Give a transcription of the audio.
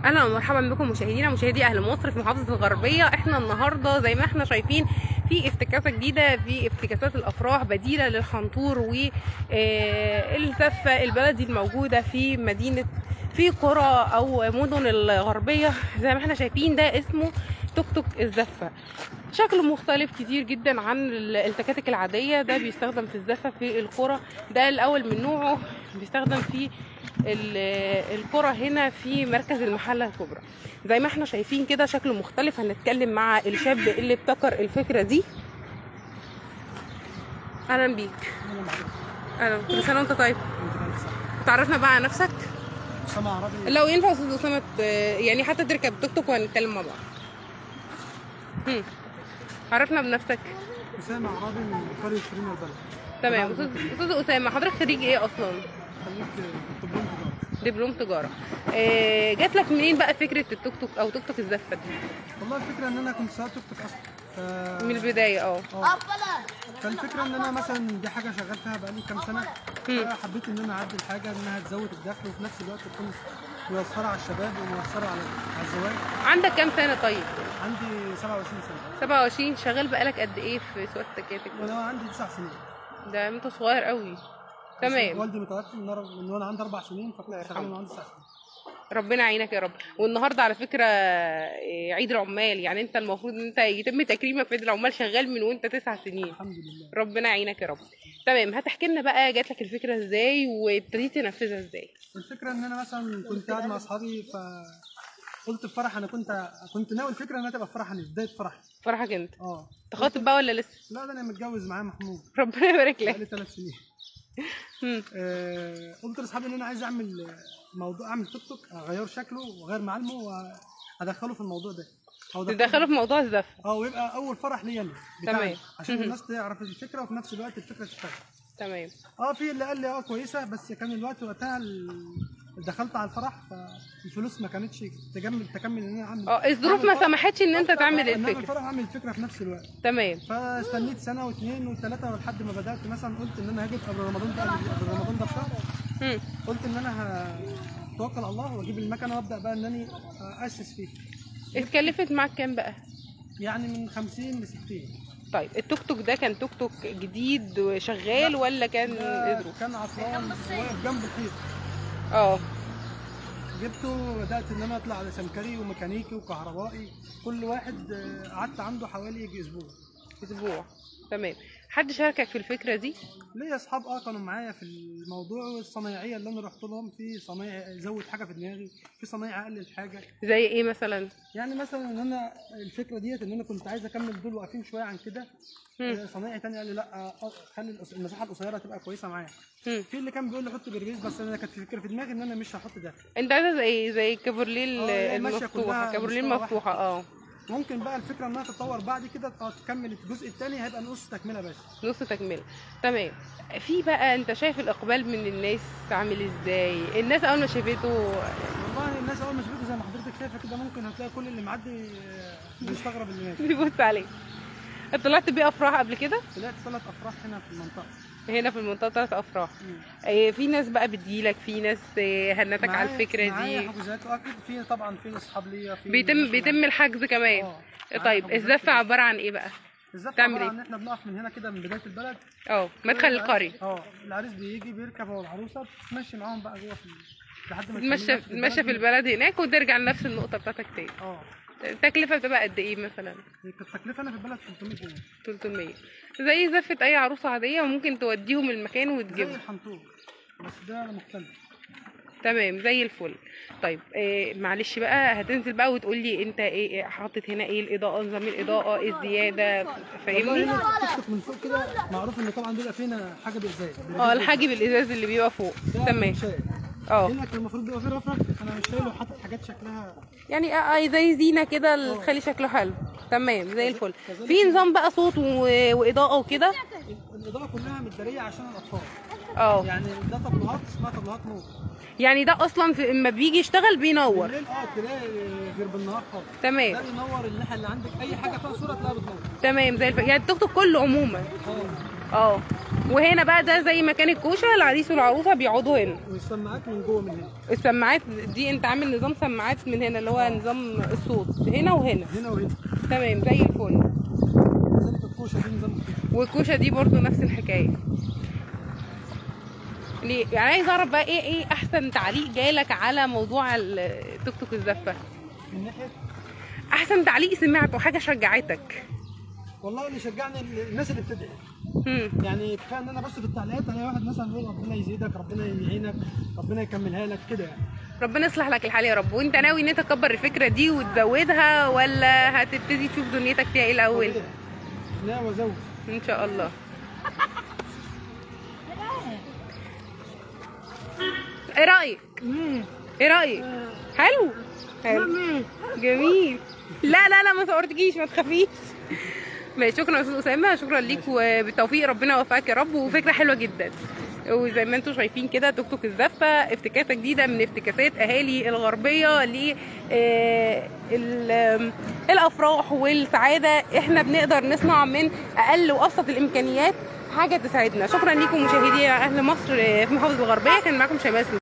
اهلا ومرحبا بكم مشاهدينا مشاهدي اهل مصر في محافظه الغربيه احنا النهارده زي ما احنا شايفين في افتكاسه جديده في افتكاسات الافراح بديله للحنطور والزفه البلدي الموجوده في مدينه في قرى او مدن الغربيه زي ما احنا شايفين ده اسمه توك توك الزفه شكله مختلف كتير جدا عن التكاتك العاديه ده بيستخدم في الزفه في القرى ده الاول من نوعه بيستخدم في ال- القرى هنا في مركز المحله الكبرى زي ما احنا شايفين كده شكله مختلف هنتكلم مع الشاب اللي ابتكر الفكره دي اهلا بيك اهلا كل سنه وانت طيب تعرفنا بقى على نفسك أسامة عربي لو ينفع استاذ اسامه ت- يعني حتى تركب توك توك وهنتكلم مع بعض هم. عرفنا بنفسك أسامة عربي من قرية كريم البلد تمام استاذ استاذ اسامه حضرتك خريج ايه اصلا خليك طبيب تجارة دبلوم تجاره آه، جات لك منين بقى فكره التوك توك او توك توك الزفه دي والله الفكرة إن أنا كنت سواق توك توك أصلا ف... من البدايه اه اه فالفكرة إن أنا مثلا دي حاجة شغال فيها بقالي كام سنة فحبيت إن أنا أعدل حاجة إنها تزود الدخل وفي نفس الوقت تكون ميسرة على الشباب وميسرة على على الزواج عندك كام سنه طيب عندي 27 سنة 27 شغال بقالك قد ايه في سواقه التكاتك وأنا عندي 9 سنين ده انت صغير قوي تمام والدي متوفي من من وأنا عندي أربع سنين فكنت شغال من عندي 9 سنين ربنا يعينك يا رب والنهارده على فكره آه، عيد العمال يعني انت المفروض ان انت يتم تكريمك في عيد العمال شغال من وانت تسع سنين الحمد لله ربنا يعينك يا رب تمام هتحكي لنا بقى جات لك الفكره ازاي وابتديت تنفذها ازاي الفكره ان انا مثلا كنت قاعد مع اصحابي ف قلت في فرح انا كنت كنت ناوي الفكره انها تبقى فرح انا بدايه فرحي فرحك انت اه تخاطب بقى ولا لسه لا ده انا متجوز معاه محمود ربنا يبارك لك بقالي ثلاث سنين مم. آه قلت لاصحابي ان انا عايز اعمل موضوع اعمل توك توك اغير شكله واغير معالمه وادخله في الموضوع ده او أدخله- تدخله في موضوع الزفه اه ويبقى اول فرح ليا انا بتاعي. تمام. عشان مهم. الناس تعرف الفكره وفي نفس الوقت الفكره تشتغل تمام اه في اللي قال لي اه كويسه بس كان الوقت وقتها ال- دخلت على الفرح فالفلوس ما كانتش تكمل تكمل ان انا اعمل اه الظروف ما سمحتش ان انت تعمل ان اعمل الفكره فرح اعمل الفكره في نفس الوقت تمام فاستنيت سنه واثنين وثلاثه لحد ما بدات مثلا قلت ان انا هاجي قبل رمضان ده قبل رمضان ده بشهر مم. قلت ان انا هتوكل على الله واجيب المكنه وابدا بقى انني اسس فيه اتكلفت معاك كام بقى يعني من 50 ل 60 طيب التوك توك ده كان توك توك جديد وشغال ولا كان ده اذرو كان عطلان واقف جنب الحيط اه جبته وبدات ان انا اطلع على سمكري وميكانيكي وكهربائي كل واحد آه، قعدت عنده حوالي يجي اسبوع اسبوع تمام حد شاركك في الفكره دي ليا اصحاب اه كانوا معايا في الموضوع والصنايعيه اللي انا رحت لهم في صنايعي زود حاجه في دماغي في صنايعي قلل حاجه زي ايه مثلا يعني مثلا ان انا الفكره ديت ان انا كنت عايز اكمل دول واقفين شويه عن كده مم. آه، صنايعي تاني قال لي لا آه، خلي القص- المساحه القصيره تبقى كويسه معايا مم. في اللي كان بيقول لي حط بربيز بس انا كانت فكره في دماغي ان انا مش هحط ده انت عايزه زي زي كابورليه اه، هي ماشية المفتوحه كلها كابورليه مستوى واحد. المفتوحه اه ممكن بقى الفكره انها تتطور بعد كده اه تكمل الجزء الثاني هيبقى نص تكمله بس نص تكمله تمام في بقى انت شايف الاقبال من الناس عامل ازاي الناس اول ما شافته والله الناس اول ما شافته زي ما حضرتك شايفه كده ممكن هتلاقي كل اللي معدي آه، بيستغرب اللي ماشي بيبص عليه طلعت بيه افراح قبل كده طلعت ثلاث افراح هنا في المنطقه هنا في المنطقه ثلاث افراح مم. آه، في ناس بقى بتجيلك في ناس آه، هنتك على معايا- الفكره معايا دي حجوزات واكيد في طبعا في اصحاب ليا في بيتم ناس بيتم الحجز كمان اه معايا طيب حجوزات الزفه كتير. عباره عن ايه بقى الزفه تعمل عباره ايه؟ عن ان احنا بنقف من هنا كده من بدايه البلد اه مدخل القريه اه العريس بيجي بيركب هو العروسه بتمشي معاهم بقى جوه في ال- لحد ما تتمشى تكملنا تتمشى في البلد هناك وترجع لنفس النقطه بتاعتك تاني اه التكلفه بتبقى قد ايه مثلا هي كانت التكلفه انا في البلد 300 جنيه 300 زي زفه اي عروسه عاديه وممكن توديهم المكان زي وتجيبهم الحنطور بس ده مختلف تمام زي الفل طيب إيه معلش بقى هتنزل بقى وتقول لي انت ايه إيه حاطط هنا ايه الاضاءه نظام الاضاءه ايه الزياده والله فاهمني هنا التيك توك من فوق كده معروف ان طبعا بيبقى فينا حاجه بازاز اه الحاجب الازاز اللي بيبقى فوق تمام شايل. اه هنا كان المفروض بيبقى فيه رفرف انا مش شايله حاطط حاجات شكلها يعني اه آه، زي زينه كده اللي تخلي شكله حلو تمام زي الفل في نظام بقى صوت و- واضاءه وكده الاضاءه كلها متداريه عشان الاطفال اه يعني ده طبلوهات اسمها طبلوهات نور يعني ده اصلا في اما بيجي يشتغل بينور بالليل اه تلاقي غير بالنهار خالص تمام ده بينور الناحيه اللي عندك اي حاجه فيها صوره تلاقيها بتنور تمام زي الفل يعني التوك توك كله عموما اه اه وهنا بقى ده زي مكان الكوشه العريس والعروسه بيقعدوا هنا والسماعات من جوه من هنا السماعات دي انت عامل نظام سماعات من هنا اللي هو نظام الصوت هنا وهنا هنا وهنا تمام زي الفل كذلك الكوشه دي نظام الكوشه والكوشه دي برضو نفس الحكايه ليه يعني عايز اعرف بقى ايه ايه احسن تعليق جالك على موضوع التوك توك الزفه من ناحيه احسن تعليق سمعته حاجه شجعتك والله اللي شجعني الناس اللي بتدعي مم. يعني كفايه ان انا ابص في التعليقات الاقي واحد مثلا يقول ربنا يزيدك ربنا يعينك ربنا يكملها لك كده يعني ربنا يصلح لك الحال يا رب وانت ناوي ان انت تكبر الفكره دي وتزودها ولا هتبتدي تشوف دنيتك فيها ايه الاول طبيعي. لا وزوج ان شاء الله ايه رايك ايه رايك حلو حلو جميل لا لا لا ما صورتكيش ما تخافيش ماشي شكرا يا استاذ اسامه شكرا ليك وبالتوفيق ربنا يوفقك يا رب وفكره حلوه جدا وزي ما انتم شايفين كده توك توك الزفه افتكاسه جديده من افتكاسات اهالي الغربيه ل آه، ال- آم، الافراح والسعاده احنا بنقدر نصنع من اقل وابسط الامكانيات حاجه تساعدنا شكرا ليكم مشاهدي اهل مصر في محافظه الغربيه كان معاكم شيماء